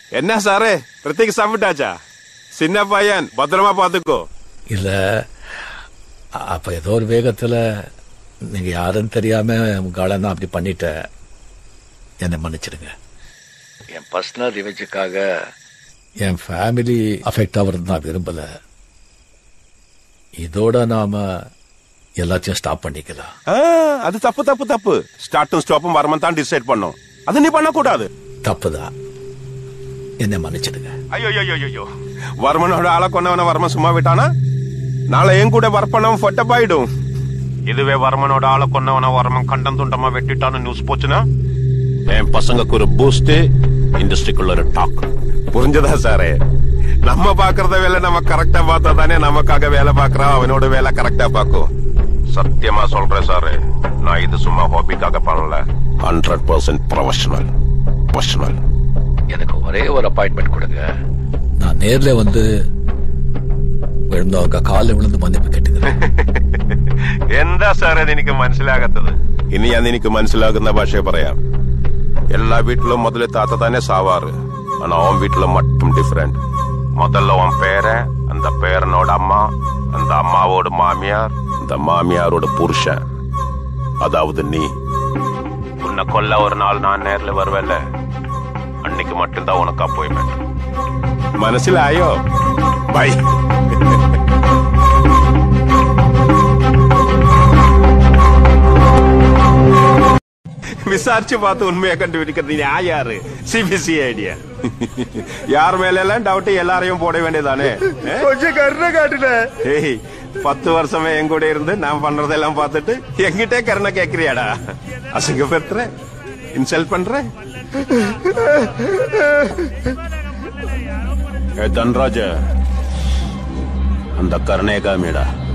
என்ன சாரே பிரத்யேக சாப்பிட்டாச்சா சின்ன பையன் பத்திரமா பாத்துக்கோ இல்ல அப்ப ஏதோ ஒரு வேகத்துல நீங்க யாருன்னு தெரியாம உங்களை நான் அப்படி பண்ணிட்டேன் என்னை மன்னிச்சிடுங்க என் பர்சனல் ரிவெஞ்சுக்காக என் ஃபேமிலி அஃபெக்ட் ஆகிறது நான் விரும்பல இதோட நாம எல்லாத்தையும் ஸ்டாப் பண்ணிக்கலாம் ஆ, அது தப்பு தப்பு தப்பு ஸ்டார்ட்டும் ஸ்டாப்பும் வரமன் தான் டிசைட் பண்ணும் அது நீ பண்ணக்கூடாது தப்புதான் என்னை மன்னிச்சிடுங்க ஐயோ ஐயோ ஐயோ வர்மனோட ஆளை கொண்டவன வர்மன் சும்மா விட்டானா நாளை என் கூட ஒர்க் பண்ணவன் ஃபொட்டப் ஆயிடும் இதுவே வர்மனோட ஆளை கொண்டவன வர்மன் கண்டம் துண்டமா வெட்டிட்டான்னு நியூஸ் போச்சுன்னா என் பசங்களுக்கு ஒரு பூஸ்ட் இண்டஸ்ட்ரிக்குள்ள ஒரு டாக் புரிஞ்சதா சாரே நம்ம பாக்குறத வேலை நம்ம கரெக்டா பார்த்தா தானே நமக்காக வேலை பாக்குறான் அவனோட வேலை கரெக்டா பார்க்கும் சத்தியமா சொல்றேன் சாரு நான் இது சும்மா ஹாபிக்காக பண்ணல ஹண்ட்ரட் பர்சன்ட் ப்ரொஃபஷனல் ப்ரொஃபஷனல் எனக்கு ஒரே ஒரு அப்பாயின்மெண்ட் கொடுங்க நான் நேர்ல வந்து വിഴുന്നവർക്ക് കാലിൽ വിളുന്ന് മന്നിപ്പ് കെട്ടുക എന്താ സാറേ അത് എനിക്ക് മനസ്സിലാകാത്തത് ഇനി ഞാൻ എനിക്ക് മനസ്സിലാകുന്ന ഭാഷ പറയാം എല്ലാ വീട്ടിലും മുതല് താത്ത തന്നെ സാവാറ് ஆனா அவன் வீட்டுல மட்டும் டிஃபரெண்ட் முதல்ல உன் பேர அந்த பேரனோட அம்மா அந்த அம்மாவோட மாமியார் அந்த மாமியாரோட புருஷன் அதாவது நீ உன்னை கொல்ல ஒரு நாள் நான் நேர்ல வருவேன்ல அன்னைக்கு மட்டும்தான் உனக்கு அப்பாயின்மெண்ட் മനസ്സിലായോ ബൈ விசாரிச்சு பார்த்து உண்மையை கண்டுபிடிக்கிறது நான் யாரு சிபிசி ஐடியா யார் மேல எல்லாம் டவுட் எல்லாரையும் போட வேண்டியதானே கொஞ்சம் கருணை காட்டுல ஏய் பத்து வருஷமே என் கூட இருந்து நான் பண்றதெல்லாம் பார்த்துட்டு எங்கிட்டே கருணை கேக்குறியாடா அசிங்கப்படுத்துற இன்சல்ட் பண்ற ஏ தன்ராஜ அந்த கருணையை காமிடா